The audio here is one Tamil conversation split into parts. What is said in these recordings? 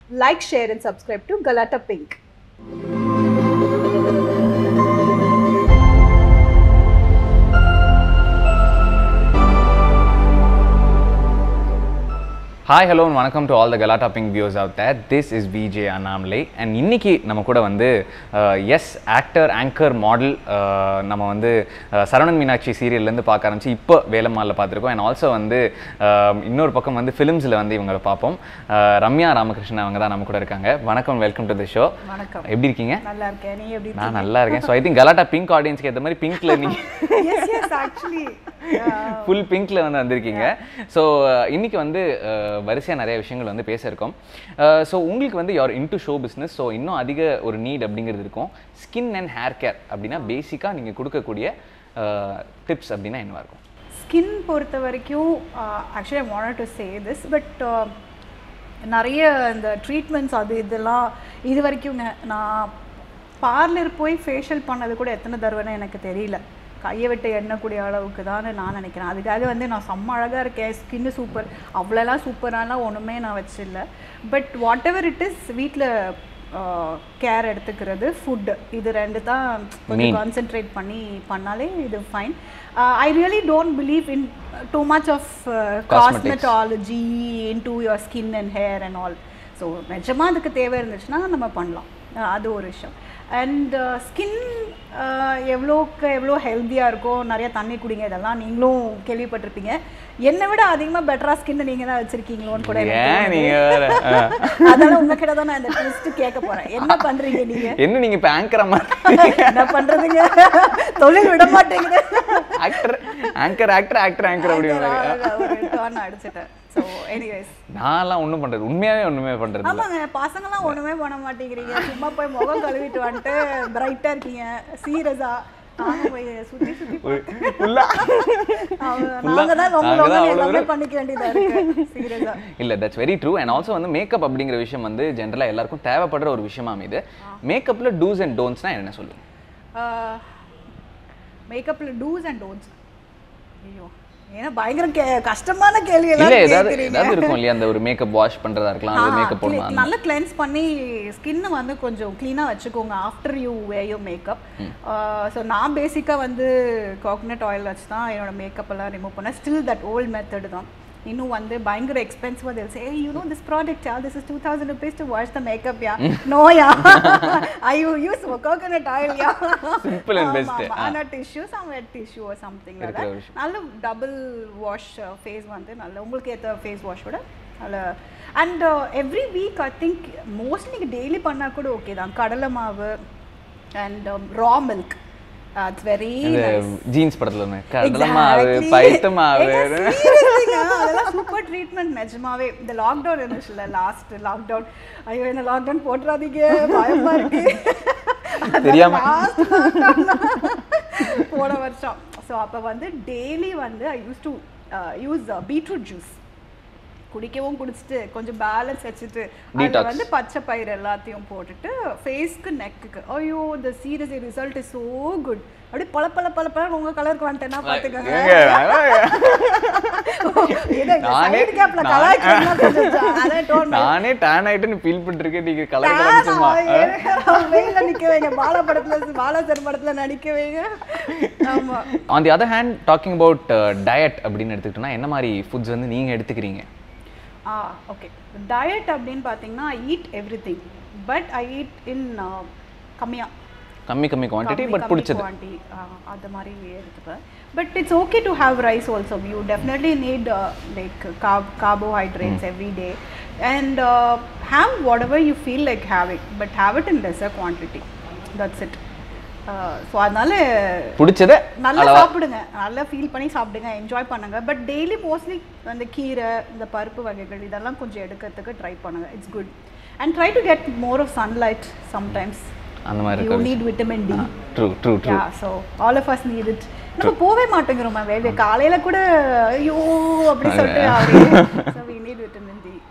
Like, share, and subscribe to Galata Pink. Hi hello வணக்கம் டு ஆல் த கலா டாப்பிங் viewers of that this is VJ Annamalai and இன்னைக்கு நம்ம கூட வந்து எஸ் ஆக்டர் ஆங்கர் மாடல் நம்ம வந்து அஹ், சரவணன் மீனாட்சி சீரியல்லேருந்து பார்க்க ஆரம்பிச்சு இப்போ வேலம்மாளில் பார்த்துருக்கோம் அண்ட் ஆல்சோ வந்து அஹ், இன்னொரு பக்கம் வந்து ஃபிலிம்ஸில் வந்து இவங்களை பார்ப்போம் அஹ், ரம்யா ராமகிருஷ்ணன் அவங்க தான் நம்ம கூட இருக்காங்க வணக்கம் வெல்கம் டு தி ஷோ வணக்கம் எப்படி இருக்கீங்க நல்லா இருக்கேன் நீ எப்படி நான் நல்லா இருக்கேன் so I think Galatta pink ஆடியன்ஸ்க்கு ஏற்ற மாதிரி பிங்க்ல நீங்க எஸ் எஸ் ஆக்சுவலி ஃபுல் பிங்க்ல வந்து வந்திருக்கீங்க ஸோ இன்னைக்கு வந்து வரிசையாக நிறைய விஷயங்கள் வந்து பேச இருக்கோம் ஸோ உங்களுக்கு வந்து யார் இன்டு ஷோ பிஸ்னஸ் ஸோ இன்னும் அதிக ஒரு நீட் அப்படிங்கிறது இருக்கும் ஸ்கின் அண்ட் ஹேர் கேர் அப்படின்னா பேசிக்காக நீங்கள் கொடுக்கக்கூடிய டிப்ஸ் அப்படின்னா என்னவா இருக்கும் ஸ்கின் பொறுத்த வரைக்கும் actually I want to say this but நிறைய இந்த ட்ரீட்மெண்ட்ஸ் அது இதெல்லாம் இது வரைக்குங்க நான் பார்லர் போய் ஃபேஷியல் பண்ணது கூட எத்தனை தடவைன்னு எனக்கு தெரியல கையை விட்டு எண்ணக்கூடிய அளவுக்கு தான் நான் நினைக்கிறேன் அதுக்காக வந்து நான் செம்ம அழகாக இருக்கேன் ஸ்கின்னு சூப்பர் அவ்வளோலாம் சூப்பராலாம் ஒன்றுமே நான் வச்சில்ல but whatever it is வீட்டில் கேர் எடுத்துக்கிறது ஃபுட் இது ரெண்டு தான் கொஞ்சம் கான்சென்ட்ரேட் பண்ணி பண்ணாலே இது fine I really don't believe in too much of cosmetology in to your skin and hair and all so நிஜமாக அதுக்கு தேவை இருந்துச்சுன்னா நம்ம பண்ணலாம் அஹ் அது ஒரு விஷயம் அண்ட் ஸ்கின் எவ்வளோக்கு எவ்வளோ ஹெல்த்தியாக இருக்கோ நிறைய தண்ணி குடிங்க இதெல்லாம் நீங்களும் கேள்விப்பட்டிருப்பீங்க என்னை விட அதிகமாக பெட்டராக ஸ்கின் நீங்கள் தான் வச்சுருக்கீங்களோன்னு கூட எனக்கு ஏன் தோணுது. நீங்க வேற அஹ், அதனால உங்ககிட்ட தான் நான் இந்த ட்விஸ்ட் கேட்க போறேன் என்ன பண்றீங்க நீங்க என்ன நீங்க இப்போ ஆங்கர் மாதிரி என்ன பண்றதுங்க தொழில் விட மாட்டேங்குது actor anchor actor actor anchor அப்படி ஒரு turn அடிச்சிட்டேன் ஸோ எனிவேஸ் நான்லாம் ஒன்றும் பண்றது உண்மையாவே ஒண்ணுமே பண்றது இல்ல ஆமாங்க பசங்களாம் ஒண்ணுமே பண்ண மாட்டேங்கிறீங்க சும்மா போய் முகம் கழுவிட்டு வந்துட்டு பிரைட்டா இருக்கீங்க சீரியஸா நாங்க போய் சுத்தி சுத்தி ஃபுல்லா அவங்க- நாங்க தான் ரொம்ப நாங்க தான் ரொம்ப அவ்வளவு எல்லாமே தூரம். பண்ணிக்க வேண்டியதா இருக்கு சீரியஸா இல்ல that's very true and also வந்து மேக்கப் அப்படிங்கிற விஷயம் வந்து ஜென்ரலாக எல்லாருக்கும் தேவைப்படுற ஒரு விஷயமா அமைது மேக்கப்ல டூஸ் அண்ட் டோன்ட்ஸ்னா என்ன சொல்லுங்க மேக்கப்ல டூஸ் அண்ட் டோன்ஸ் ஐயோ ஏன்னா பயங்கர கே கஷ்டமான கேள்வி எல்லாம் இல்ல ஏதாவது கேக்குறீங்க. ஏதாவது இருக்கும் இல்லையா அந்த ஒரு மேக்கப் வாஷ் பண்றதா இருக்கலாம் அது ஆ, மேக்கப் cle- போடணும் நல்லா கிளென்ஸ் பண்ணி ஸ்கின்னை வந்து கொஞ்சம் க்ளீனாக வச்சுக்கோங்க after you wear you makeup so நான் பேசிக்காக வந்து கோகனட் ஆயில் வச்சு தான் என்னோட மேக்கப் எல்லாம் ரிமூவ் பண்ணேன் ஸ்டில் தட் ஓல்ட் மெத்தட் தான் இன்னும் வந்து பயங்கர எக்ஸ்பென்சிவ் அது say you know this product yeah this is two thousand rupees to wash the makeup yeah no yeah I you use coconut oil yeah Simple and best. ஆனா tissue some wet tissue or something like இருக்கிற that விஷயம். நல்ல டபுள் வாஷ் ஃபேஸ் வந்து நல்ல உங்களுக்கு ஏற்ற ஃபேஸ் வாஷோட நல்ல and every week I think mostly நீங்கள் டெய்லி பண்ணால் கூட ஓகே தான் கடலை மாவு and raw milk it's very இந்த ஜீன்ஸ் படத்துல ஒண்ணு கடலை மாவு பைத்த மாவு அதெல்லாம் சூப்பர் ட்ரீட்மெண்ட் நிஜமாவே இந்த லாக்டவுன் இருந்துச்சுல்ல லாஸ்ட் லாக்டவுன் ஐயோ என்ன லாக்டவுன் போட்டுறாதீங்க பயமா இருக்கு தெரியாம. last lockdown தான். போன வருஷம் ஸோ அப்போ வந்து டெய்லி வந்து I use to use beetroot juice குடிக்கவும் குடிச்சிட்டு கொஞ்சம் பேலன்ஸ் வச்சுட்டு அதில் Detox. வந்து பச்சை பயிர் எல்லாத்தையும் போட்டுட்டு ஃபேஸ்க்கு நெக்குக்கு ஐயோ இந்த serious result is so good அப்படியே பல பல பல பல உங்க கலருக்கு வந்துட்டேன்னா பார்த்துக்கோங்க ஏதோ இந்த நானே- side gapல நான்- கலாய்க்கிறதுனா கொஞ்சம் ஜா- அதான் tone பண்ணி- நானே டேன் ஆயிட்டுன்னு ஃபீல் பண்ணிருக்கேன் நீங்க கலர் Tan கலர் சும்மா ஆ, ஏ, வெயில்ல நிக்க வைங்க பாலா படத்துல பாலா சார் படத்துல நடிக்க வைங்க ஆமா on the other hand talking about diet அப்படின்னு எடுத்துக்கிட்டோம்னா என்ன மாதிரி ஃபுட்ஸ் வந்து நீங்க எடுத்துக்கிறீங்க ஆ ஓகே டயட் அப்படின்னு பார்த்தீங்கன்னா I eat everything but I eat in கம்மியாக கம்மி கம்மி குவான்டிட்டி பட் பிடிச்சது குவான்டி அந்த மாதிரி எடுத்துப்பேன் but it's okay to have rice also you definitely need like carbohydrates every day and have whatever you feel like having but have it in lesser quantity that's it so அதனால பிடிச்சத நல்லா அளவா சாப்பிடுங்க நல்லா ஃபீல் பண்ணி சாப்பிடுங்க என்ஜாய் பண்ணுங்க பட் டெய்லி மோஸ்ட்லி அந்த கீரை இந்த பருப்பு வகைகள் இதெல்லாம் கொஞ்சம் எடுக்கிறதுக்கு ட்ரை பண்ணுங்க it's good and try to get more of sunlight sometimes அந்த மாதிரி யூ இருக்கு need vitamin D true true true yeah so all of us need it நம்ம போவே மாட்டேங்கிறோம் வேவே காலையில கூட ஐயோ அப்படி சொல்லிட்டு so we need vitamin D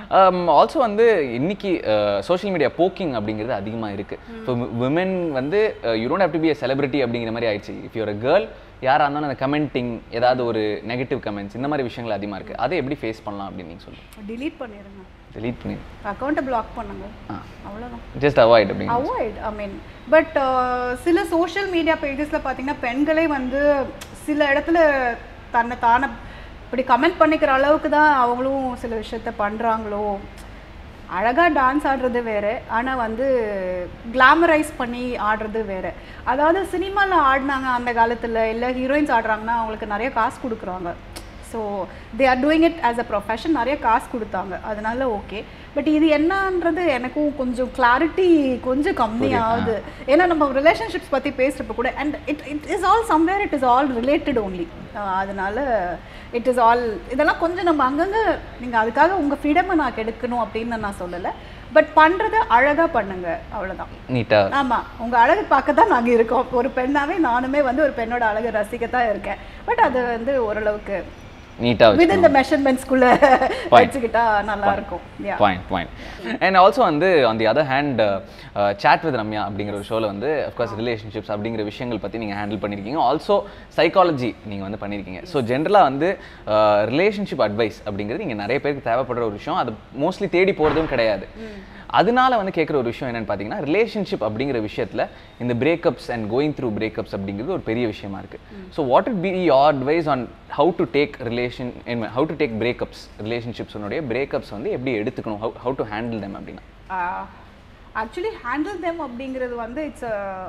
also வந்து இன்னைக்கு சோஷியல் மீடியா போக்கிங் அப்படிங்கிறது அதிகமாக இருக்கு இப்போ விமன் வந்து you don't have to be a celebrity அப்படிங்கிற மாதிரி ஆயிடுச்சு இஃப் யூர் அ கேர்ள் யாராக இருந்தாலும் அந்த கமெண்டிங் ஏதாவது ஒரு நெகட்டிவ் கமெண்ட்ஸ் இந்த மாதிரி விஷயங்கள் அதிகமாக இருக்கு அதை எப்படி ஃபேஸ் பண்ணலாம் அப்படின்னு நீங்கள் சொல்லுங்கள் delete பண்ணிடுங்க delete பண்ணி அக்கௌண்ட்டை பிளாக் பண்ணுங்க ஆ அவ்வளோதான் ஜஸ்ட் அவாய்ட் அப்படிங்க அவாய்ட் ஐ மீன் பட் சில சோஷியல் மீடியா பேஜஸில் பார்த்தீங்கன்னா பெண்களே வந்து சில இடத்துல தன்னை தானே இப்படி கமெண்ட் பண்ணிக்கிற அளவுக்கு தான் அவங்களும் சில விஷயத்த பண்ணுறாங்களோ அழகாக டான்ஸ் ஆடுறது வேறு ஆனால் வந்து கிளாமரைஸ் பண்ணி ஆடுறது வேறு அதாவது சினிமாவில் ஆடினாங்க அந்த காலத்தில் இல்லை ஹீரோயின்ஸ் ஆடுறாங்கன்னா அவங்களுக்கு நிறைய காசு கொடுக்குறாங்க so they are doing it as a profession நிறைய காசு கொடுத்தாங்க அதனால ஓகே பட் இது என்னன்றது எனக்கும் கொஞ்சம் கிளாரிட்டி கொஞ்சம் கம்மியாகுது ஏன்னா நம்ம ரிலேஷன்ஷிப்ஸ் பற்றி பேசுகிறப்ப கூட and it it is all somewhere it is all related only அதனால இட் இஸ் ஆல் இதெல்லாம் கொஞ்சம் நம்ம அங்கங்கே நீங்கள் அதுக்காக உங்கள் ஃப்ரீடமை நான் கெடுக்கணும் அப்படின்னு நான் சொல்லலை பட் பண்ணுறத அழகாக பண்ணுங்க அவ்வளோதான் நீட்டாக ஆமாம் உங்கள் அழகு பார்க்க தான் நாங்கள் இருக்கோம் ஒரு பெண்ணாவே நானுமே வந்து ஒரு பெண்ணோட அழகு ரசிக்கத்தான் இருக்கேன் பட் அது வந்து ஓரளவுக்கு நீட்டாக வித் இந்த மெஷர்மெண்ட்ஸ்குள்ளே வச்சுக்கிட்டா நல்லா இருக்கும் Yeah. Point point and also வந்து on the other hand chat with Ramya அப்படிங்கிற ஒரு ஷோவில் வந்து அஃப்கோர்ஸ் ரிலேஷன்ஷிப்ஸ் அப்படிங்கிற விஷயங்கள் பற்றி நீங்கள் ஹேண்டில் பண்ணியிருக்கீங்க ஆல்சோ சைக்காலஜி நீங்கள் வந்து பண்ணியிருக்கீங்க ஸோ ஜென்ரலாக வந்து ரிலேஷன்ஷிப் அட்வைஸ் அப்படிங்கிறது இங்கே நிறைய பேருக்கு தேவைப்படுற ஒரு விஷயம் அது மோஸ்ட்லி தேடி போகிறதும் கிடையாது அதனால வந்து கேட்குற ஒரு விஷயம் என்னன்னு பார்த்தீங்கன்னா ரிலேஷன்ஷிப் அப்படிங்கிற விஷயத்தில் இந்த breakups and going through breakups அப்படிங்கிறது ஒரு பெரிய விஷயமா இருக்கு so what it be your advice on how to take relation how to take breakups ரிலேஷன்ஷிப்ஸுடைய பிரேக்கப்ஸ் வந்து எப்படி எடுத்துக்கணும் how how to handle them அப்படின்னா ஆக்சுவலி ஹேண்டில் தெம் அப்படிங்கிறது வந்து it's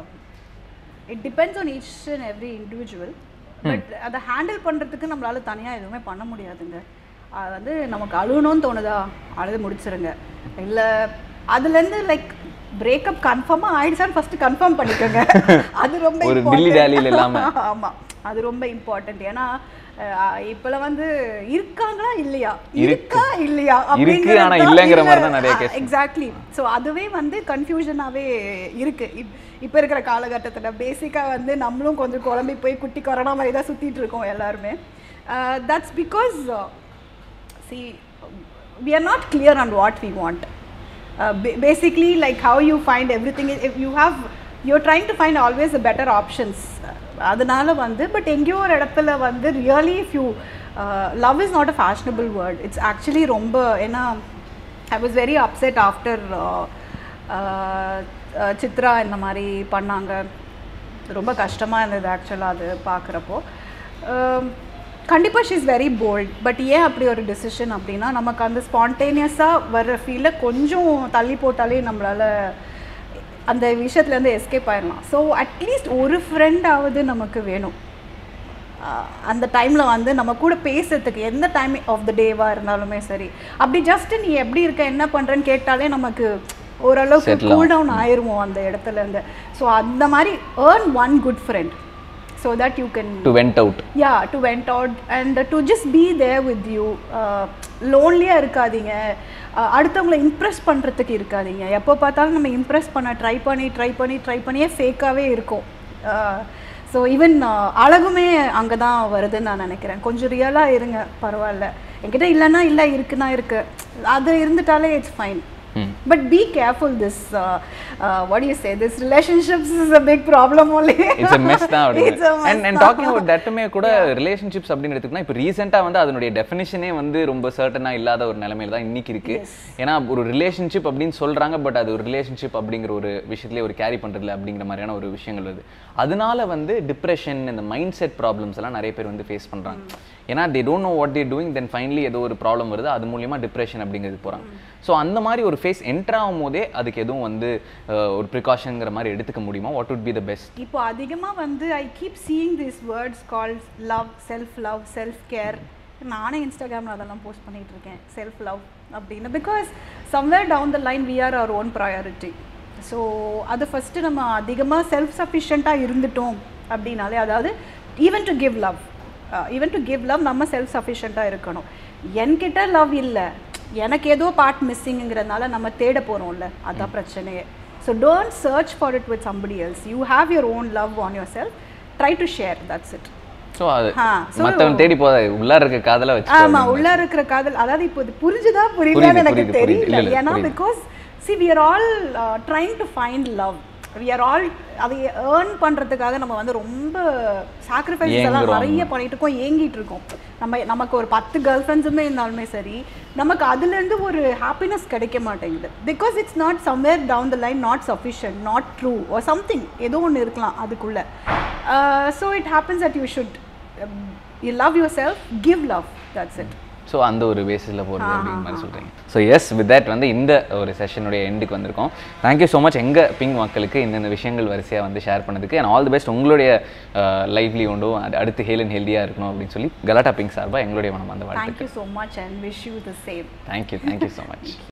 it depends on each and every individual but அதை ஹேண்டில் பண்ணுறதுக்கு நம்மளால தனியாக எதுவுமே பண்ண முடியாதுங்க அது வந்து நமக்கு அழுகணும்னு தோணுதா அழுது முடிச்சிருங்க இல்லை அதுலேருந்து லைக் பிரேக்கப் கன்ஃபார்மாக ஆயிடுச்சான்னு ஃபர்ஸ்ட் கன்ஃபார்ம் பண்ணிக்கோங்க அது ரொம்ப ஒரு important. dilly dally-ல இல்லாம. ஆமா அது ரொம்ப இம்பார்ட்டன்ட் ஏன்னா அஹ், இப்பெல்லாம் வந்து இருக்காங்களா இல்லையா இருக்கு. இருக்கா இல்லையா இருக்கு, ஆனா இல்லைங்கிற மாதிரி தான் நிறைய case. எக்ஸாக்ட்லி ஸோ அதுவே வந்து கன்ஃபியூஷனாகவே இருக்கு இப் இப்போ இருக்கிற காலகட்டத்தில் பேசிக்காக வந்து நம்மளும் கொஞ்சம் குழம்பி போய் குட்டி கொரோனா மாதிரி தான் சுற்றிட்டு இருக்கோம் எல்லாருமே that's because see we are not clear on what we want uh, ba- basically like how you find everything i- if you have you're trying to find always the better options அதனால வந்து பட் எங்கேயோ ஒரு இடத்துல வந்து really if you love is not a fashionable word it's actually ரொம்ப ஏன்னா I was very upset after Chitra இந்த மாதிரி பண்ணாங்க ரொம்ப கஷ்டமாக இருந்தது ஆக்சுவலாக அது பார்க்குறப்போ கண்டிப்பாக she is very bold but ஏன் அப்படி ஒரு டெசிஷன் அப்படின்னா நமக்கு அந்த ஸ்பான்டேனியஸாக வர்ற ஃபீலை கொஞ்சம் தள்ளி போட்டாலே நம்மளால் அந்த விஷயத்துலேருந்து எஸ்கேப் ஆயிடலாம் ஸோ அட்லீஸ்ட் ஒரு ஃப்ரெண்டாவது நமக்கு வேணும் ஆஹ் அந்த டைமில் வந்து நம்ம கூட பேசுறதுக்கு எந்த டைம் ஆஃப் த டேவாக இருந்தாலுமே சரி அப்படி ஜஸ்ட் நீ எப்படி இருக்க என்ன பண்ணுறேன்னு கேட்டாலே நமக்கு ஓரளவுக்கு Settle கூல் டவுன் ஆயிருவோம் அந்த இடத்துல இருந்து ஸோ அந்த மாதிரி earn one good friend so that you can to went out yeah to went out and to just be there with you லோன்லியாக இருக்காதீங்க Uh, அடுத்தவங்கள இம்ப்ரெஸ் பண்ணுறதுக்கு இருக்காதீங்க எப்போ பார்த்தாலும் நம்ம இம்ப்ரெஸ் பண்ண ட்ரை பண்ணி ட்ரை பண்ணி ட்ரை பண்ணியே ஃபேக்காகவே இருக்கும் ஸோ ஈவன் அழகுமே அங்கே தான் வருதுன்னு நான் நினைக்கிறேன் கொஞ்சம் ரியலாக இருங்க பரவாயில்ல என்கிட்ட இல்லைன்னா இல்லை இருக்குன்னா இருக்கு அது இருந்துட்டாலே it's fine but be careful this what you say this relationships is a big problem only it's a mess தான் It's a mess and and தான். டாக்கிங் அபவுட் தட்டுமே கூட ரிலேஷன்ஷிப்ஸ் அப்படின்னு எடுத்துக்கினா இப்போ ரீசெண்டாக வந்து அதனுடைய டெஃபினிஷனே வந்து ரொம்ப சர்டனாக இல்லாத ஒரு நிலைமையில தான் இன்னைக்கு இருக்கு ஏன்னா ஒரு ரிலேஷன்ஷிப் அப்படின்னு சொல்றாங்க பட் அது ஒரு ரிலேஷன்ஷிப் அப்படிங்கிற ஒரு விஷயத்துலேயே ஒரு கேரி பண்றதுல அப்படிங்கிற மாதிரியான ஒரு விஷயங்கள் வருது அதனால வந்து டிப்ரெஷன் இந்த மைண்ட் செட் ப்ராப்ளம்ஸ் எல்லாம் நிறைய பேர் வந்து ஃபேஸ் பண்றாங்க ஏன்னா they don't know what they doing then finally ஏதோ ஒரு ப்ராப்ளம் வருது அது மூலியமா டிப்ரெஷன் அப்படிங்கிறது போறாங்க ஸோ அந்த மாதிரி ஒரு ஃபேஸ் என்டர் ஆகும் போதே அதுக்கு எதுவும் வந்து அஹ், ஒரு ப்ரிகாஷனுங்கிற மாதிரி எடுத்துக்க முடியுமா what would be the best இப்போ அதிகமாக வந்து I keep seeing this words calls love self love self care நானே இன்ஸ்டாகிராமில் அதெல்லாம் போஸ்ட் பண்ணிட்டு இருக்கேன் செல்ஃப் லவ் அப்படின்னு because somewhere down the line we are our own priority so அது ஃபஸ்ட்டு நம்ம அதிகமாக செல்ஃப் சஃபிஷியண்ட்டாக இருந்துட்டோம் அப்படின்னாலே அதாவது even to give love even to give love நம்ம செல்ஃப் சஃபிஷியண்ட்டாக இருக்கணும் என்கிட்ட லவ் இல்லை எனக்கு ஏதோ பார்ட் மிஸ்ஸிங்கிறதுனால நம்ம தேட போகிறோம்ல அதான் பிரச்சனையே so don't search for it with somebody else you have your own love on yourself try to share that's it so அது ஆ, so- மற்றவன் தேடி போத உள்ளார இருக்க காதலை வச்சு ஆமா உள்ள இருக்கிற காதல் அதாவது இப்போ இது புரிஞ்சுதா புரியுதான்னு எனக்கு புரியுது, புரியுது. தெரியல இல்ல, இல்ல, ஏன்னா புரியுது. Because see we are all trying to find love we are all அதை ஏர்ன் பண்றதுக்காக நம்ம வந்து ரொம்ப சாக்ரிஃபைஸ் எல்லாம் ஏங்குறோம். நிறைய பண்ணிட்டு இருக்கோம் ஏங்கிட்டு இருக்கோம் நம்ம நமக்கு ஒரு பத்து கேர்ள் ஃப்ரெண்ட்ஸுமே இருந்தாலுமே சரி நமக்கு அதுல இருந்து ஒரு ஹாப்பினஸ் கிடைக்க மாட்டேங்குது because it's not somewhere down the line not sufficient not true or something ஏதோ ஒன்று இருக்கலாம் அதுக்குள்ள so it happens that you should you love yourself give love that's it so அந்த ஒரு பேஸிஸில் போகிறது அப்படிங்கிற மாதிரி சொல்கிறீங்க ஸோ எஸ் வித் தட் வந்து இந்த ஒரு செஷனுடைய எண்டுக்கு வந்திருக்கோம் தேங்க்யூ ஸோ மச் எங்கள் பிங் மக்களுக்கு இந்தந்த விஷயங்கள் வரிசையாக வந்து ஷேர் பண்ணதுக்கு அண்ட் ஆல் தி பெஸ்ட் உங்களுடைய லைவ்லி உண்டும் அடுத்து ஹேல் அண்ட் ஹெல்தியாக இருக்கணும் அப்படின்னு சொல்லி கலாட்டா பிங்க் சார்பாக எங்களுடைய மனம் அந்த வாழ்த்துக்கள் Thank you so much and wish you the same. Thank you thank you so much